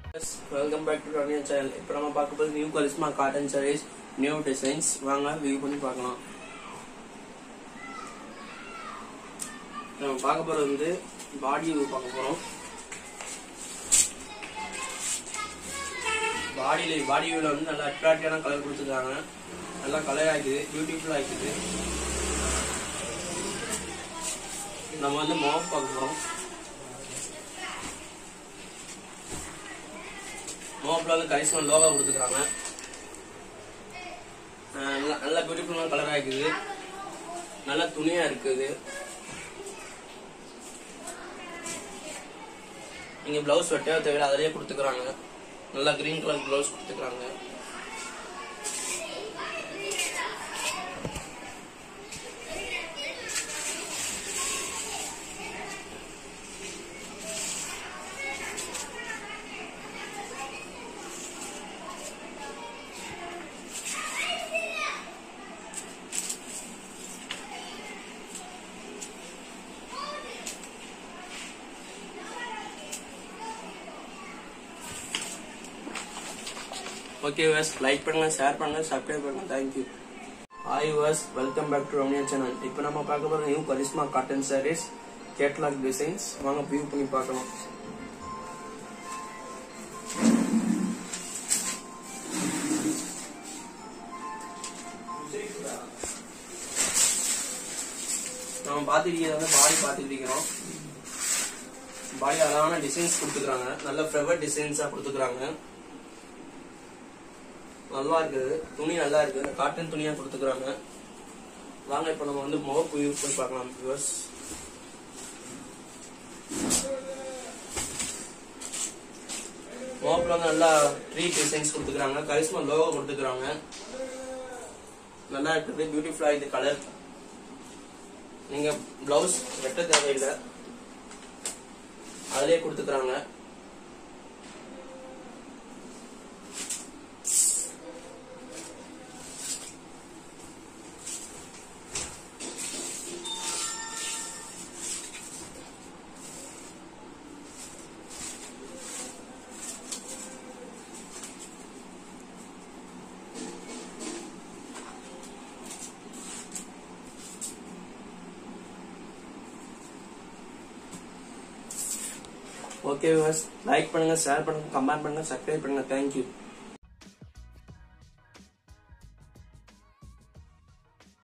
welcome back to Raniya channel இப்போ நம்ம பார்க்க போது new Karishma cotton sarees new designs வாங்க வியூ பண்ணி பார்க்கலாம் நம்ம பார்க்க போறது வந்து பாடி வியூ பார்க்க போறோம் பாடியில பாடி வியூல வந்து நல்லா அட்ராக்டிவான கலர் கொடுத்துருக்காங்க நல்லா கலர் ஆகிக்குது பியூட்டிஃபுல் ஆகிக்குது நம்ம வந்து மாப் பார்க்க போறோம் மோப்பில் வந்து கரிஷ்மா லோகா கொடுத்துருக்காங்க அஹ் நல்லா நல்ல பியூட்டிஃபுல்லான கலராக இருக்குது நல்ல துணியா இருக்குது நீங்க பிளவுஸ் வெட்டவே தேவையில்ல அதிலேயே கொடுத்துக்கிறாங்க நல்லா கிரீன் கலர் பிளவுஸ் கொடுத்துக்கிறாங்க ஓகே வஸ் லைக் பண்ணுங்க ஷேர் பண்ணுங்க சப்ஸ்கிரைப் பண்ணுங்க தேங்க்யூ ஹாய் வஸ் welcome back to Ramya channel இப்போ நம்ம பார்க்க போகிற new Karishma cotton sarees catalogue designs வாங்க வியூ பண்ணி பார்க்கலாம் நம்ம பார்த்துக்கிட்டது வந்து பாடி பார்த்துக்கிட்டு இருக்கிறோம் பாடி அழகான டிசைன்ஸ் கொடுத்துக்கிறாங்க நல்ல ஃப்ளவர் டிசைன்ஸா கொடுத்துக்கிறாங்க நல்லா இருக்குது துணி நல்லா இருக்கு காட்டன் துணியா கொடுத்துக்கிறாங்க வாங்க இப்ப நம்ம வந்து முகப்பு யூஸ் பண்ணி பார்க்கலாம் வியூவர்ஸ் முகப்புல வந்து நல்லா ட்ரீ டிசைன்ஸ் கொடுத்துக்கிறாங்க கரிஸ்மா லோகோ கொடுத்துக்கிறாங்க நல்லா இருக்குது பியூட்டிஃபுல்லா இது கலர் நீங்க பிளவுஸ் வெட்ட தேவையில்லை அதிலே கொடுத்துக்கிறாங்க ஓகே லைக் பண்ணுங்க ஷேர் பண்ணுங்க கமெண்ட் பண்ணுங்க சப்ஸ்கிரைப் பண்ணுங்க தேங்க்யூ